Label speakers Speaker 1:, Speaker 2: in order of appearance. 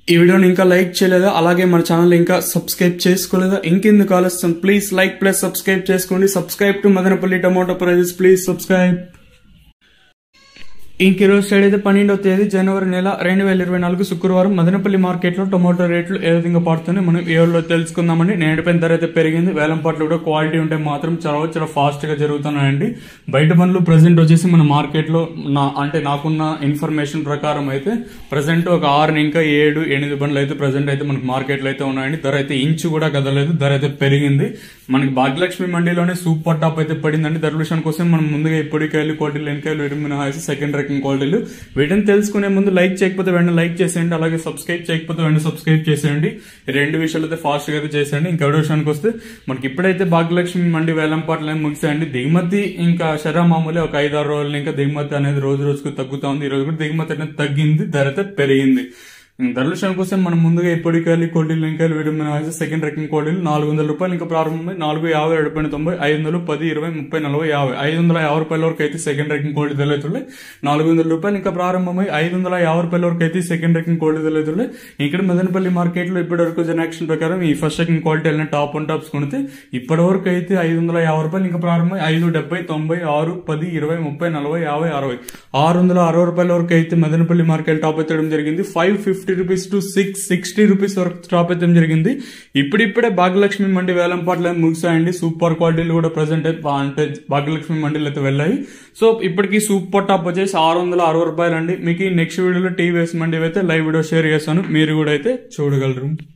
Speaker 1: ఈ వీడియోని ఇంకా లైక్ చేయలేదా అలాగే మన ఛానల్ ఇంకా సబ్స్క్రైబ్ చేసుకోలేదా ఇంకెందుకు ఆలస్యం ప్లీజ్ లైక్ ప్లస్ సబ్స్క్రైబ్ చేసుకోండి subscribe to Madanapalle tomato prices please subscribe ఇంక ఈరోజు స్టేట్ అయితే పన్నెండవ తేదీ జనవరి నెల రెండు వేల ఇరవై నాలుగు శుక్రవారం మదనపల్లి మార్కెట్లో టొమాటో రేట్లు ఏ విధంగా పడుతున్నాయి మనం ఏ ఊళ్ళో తెలుసుకుందామండి నేడిపోయిన ధర అయితే పెరిగింది వేలం పాటలు కూడా క్వాలిటీ ఉంటే మాత్రం చాలా చాలా ఫాస్ట్ గా జరుగుతున్నాయండి బయట పనులు ప్రజెంట్ వచ్చేసి మన మార్కెట్లో నా అంటే నాకున్న ఇన్ఫర్మేషన్ ప్రకారం అయితే ప్రజెంట్ ఒక ఆరు ఇంకా ఏడు ఎనిమిది బండ్లు అయితే ప్రజెంట్ అయితే మనకి మార్కెట్లో అయితే ఉన్నాయండి ధర అయితే ఇంచు కూడా కదలేదు ధర అయితే పెరిగింది మనకి భాగ్యలక్ష్మి మండీలోనే సూపర్ టాప్ అయితే పడిందండి ధర విషయానికి కోసం మనం ముందుగా ఇప్పటికాయలు క్వాలిటీలు ఎన్కాయలు ఎరుపు మినహాయిసి సెకండ్ రకం క్వాలిటీలు వీటిని తెలుసుకునే ముందు లైక్ చేయకపోతే వెంటనే లైక్ చేసేయండి అలాగే సబ్స్క్రైబ్ చేయకపోతే వెంటనే సబ్స్క్రైబ్ చేసేయండి ఈ రెండు విషయాలు అయితే ఫాస్ట్ గా అయితే చేసేయండి ఇంకా ఎవరి విషయానికి వస్తే మనకి ఇప్పుడైతే భాగ్యలక్ష్మి మండి వేలం పాటలు ఏమి ముగిసాయండి దిగుమతి ఇంకా శరా మామూలు ఒక ఐదు ఆరు రోజులు ఇంకా దిగుమతి అనేది రోజు రోజుకు తగ్గుతా ఉంది ఈ రోజు కూడా దిగుమతి అనేది తగ్గింది ధర అయితే పెరిగింది ధరల విషయానికి వస్తే మనం ముందుగా ఎప్పటికాయలు కోటీలు ఇంకా విడమైన సెకండ్ రకం కోటీలు నాలుగు వందల రూపాయలు ఇంకా ప్రారంభమై నాలుగు యాభై ఏడు పైన తొంభై ఐదు వందలు పది ఇరవై ముప్పై నలభై యాభై ఐదు వందల యాభై రూపాయల వరకు అయితే సెకండ్ రకం కోడి తెలియతులే నాలుగు వందల రూపాయలు ఇంకా ప్రారంభమై ఐదు వందల యాభై రూపాయల వరకు అయితే సెకండ్ రకం కోడి తెలియతులే ఇక్కడ మదనపల్లి మార్కెట్ లో ఇప్పటి వరకు జనాక్షన్ ప్రకారం ఈ ఫస్ట్ రకం క్వాలిటీ వెళ్ళిన టాప్ అండ్ టాప్స్ కొనితే ఇప్పటి వరకు అయితే ఐదు వందల యాభై రూపాయలు ఇంకా ప్రారంభమై ఐదు డెబ్బై తొంభై ఆరు పది ఇరవై ముప్పై నలభై యాభై అరవై ఆరు వందల అరవై రూపాయల వరకు అయితే మదనపల్లి మార్కెట్ టాప్ ఎత్తడం జరిగింది five fifty rupees to six sixty rupees వరకు టాప్ అయితే జరిగింది ఇప్పుడిప్పుడే భాగ్యలక్ష్మి మండి వేలం పాటలు ముగిసాయండి సూపర్ క్వాలిటీలు కూడా ప్రజెంట్ అయితే అంటే భాగ్యలక్ష్మి మండీలు అయితే వెళ్ళాయి సో ఇప్పటికి సూపర్ టాప్ వచ్చేసి ఆరు వందల అరవై రూపాయలు అండి మీకు నెక్స్ట్ వీడియోలో టీవీఎస్ మండి అయితే లైవ్ వీడియో షేర్ చేస్తాను మీరు కూడా అయితే చూడగలరు